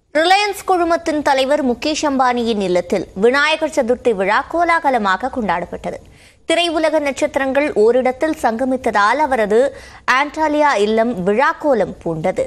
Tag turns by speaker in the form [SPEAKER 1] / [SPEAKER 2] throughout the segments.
[SPEAKER 1] Reliance குழுமத்தின் தலைவர் முகேஷ் அம்பானியின் இல்லத்தில் விநாயகர் சதுர்த்தி விழா கோலாகலமாக கொண்டாடப்பட்டது திரையுலக நட்சத்திரங்கள் ஓரிடத்தில் சங்கமித்ததால் அவரது ஆண்டாலியா இல்லம் விழாக்கோலம் பூண்டது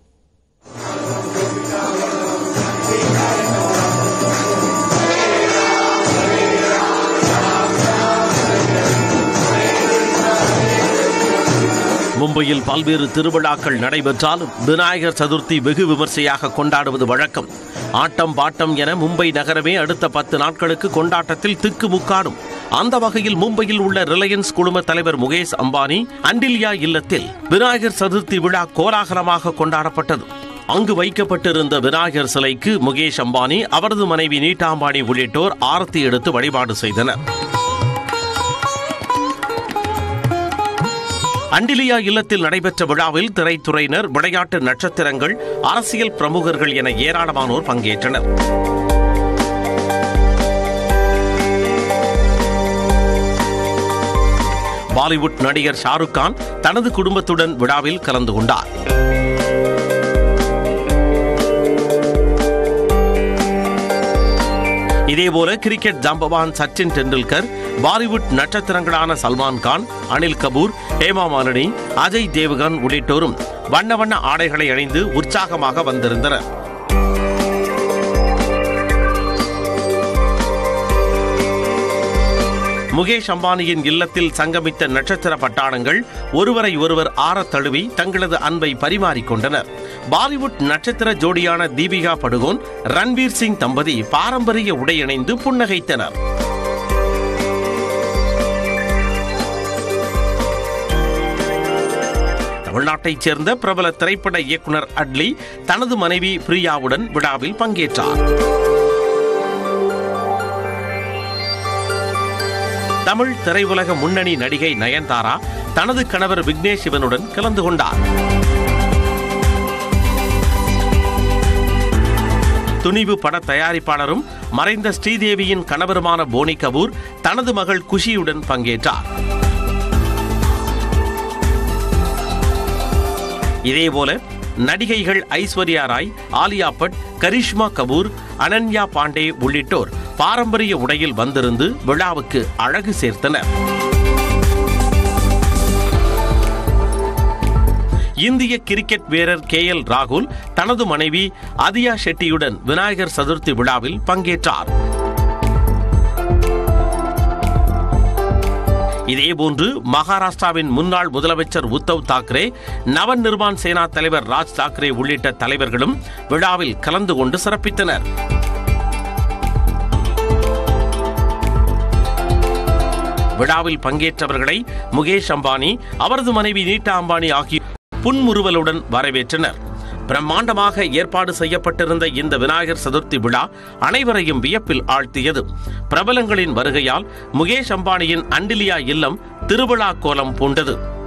[SPEAKER 2] மும்பையில் பல்வேறு திருவிழாக்கள் நடைபெற்றாலும் விநாயகர் சதுர்த்தி வெகு விமர்சையாக கொண்டாடுவது வழக்கம் ஆட்டம் பாட்டம் என மும்பை நகரமே அடுத்த பத்து நாட்களுக்கு கொண்டாட்டத்தில் திக்கு முக்காடும் அந்த வகையில் மும்பையில் உள்ள ரிலையன்ஸ் குழும தலைவர் முகேஷ் அம்பானி அண்டிலியா இல்லத்தில் விநாயகர் சதுர்த்தி விழா கோலாகலமாக கொண்டாடப்பட்டது அங்கு வைக்கப்பட்டிருந்த விநாயகர் சிலைக்கு முகேஷ் அம்பானி அவரது மனைவி நீட்டா அம்பானி உள்ளிட்டோர் ஆரத்தி எடுத்து வழிபாடு செய்தனர் அண்டிலியா இல்லத்தில் நடைபெற்ற விழாவில் திரைத்துறையினர் விளையாட்டு நட்சத்திரங்கள் அரசியல் பிரமுகர்கள் என ஏராளமானோர் பங்கேற்றனர் பாலிவுட் நடிகர் ஷாருக் கான் தனது குடும்பத்துடன் விழாவில் கலந்து கொண்டார் இதேபோல கிரிக்கெட் ஜம்பவான் சச்சின் டெண்டுல்கர் பாலிவுட் நட்சத்திரங்களான சல்மான் கான் அனில் கபூர் ஹேமா மாலினி அஜய் தேவ்கன் உள்ளிட்டோரும் வண்ண வண்ண ஆடைகளை அணிந்து உற்சாகமாக வந்திருந்தனர் முகேஷ் அம்பானியின் இல்லத்தில் சங்கமித்த நட்சத்திர பட்டாளங்கள் ஒருவரை ஒருவர் ஆறத் தழுவி தங்களது அன்பை பரிமாறிக்கொண்டனர் பாலிவுட் நட்சத்திர ஜோடியான தீபிகா படுகோன் ரன்வீர் சிங் தம்பதி பாரம்பரிய உடையணிந்து புன்னகைத்தனர் தமிழ்நாட்டைச் சேர்ந்த பிரபல திரைப்பட இயக்குனர் அட்லி தனது மனைவி பிரியாவுடன் விழாவில் பங்கேற்றார் தமிழ் திரையுலக முன்னணி நடிகை நயன்தாரா தனது கணவர் விக்னேஷ் சிவனுடன் கலந்து கொண்டார் துணிவு பட தயாரிப்பாளரும் மறைந்த ஸ்ரீதேவியின் கணவருமான போனி கபூர் தனது மகள் குஷியுடன் பங்கேற்றார் இதேபோல நடிகைகள் ஐஸ்வர்யா ராய் ஆலியா பட் கரிஷ்மா கபூர் அனன்யா பாண்டே உள்ளிட்டோர் பாரம்பரிய உடையில் வந்திருந்து விழாவுக்கு அழகு சேர்த்தனர் இந்திய கிரிக்கெட் வீரர் கே எல் ராகுல் தனது மனைவி அதியா ஷெட்டியுடன் விநாயகர் சதுர்த்தி விழாவில் பங்கேற்றார் இதேபோன்று மகாராஷ்டிராவின் முன்னாள் முதலமைச்சர் உத்தவ் தாக்கரே நவ நிர்மான் சேனா தலைவர் ராஜ் தாக்கரே உள்ளிட்ட தலைவர்களும் விழாவில் கலந்து கொண்டு சிறப்பித்தனர் விழாவில் பங்கேற்றவர்களை முகேஷ் அம்பானி அவரது மனைவி நீட்டா அம்பானி ஆகியோர் புன்முறுவலுடன் வரவேற்றனர் பிரம்மாண்டமாக ஏற்பாடு செய்யப்பட்டிருந்த இந்த விநாயகர் சதுர்த்தி விழா அனைவரையும் வியப்பில் ஆழ்த்தியது பிரபலங்களின் வருகையால் முகேஷ் அம்பானியின் அண்டிலியா இல்லம் திருவிழா கோலம் பூண்டது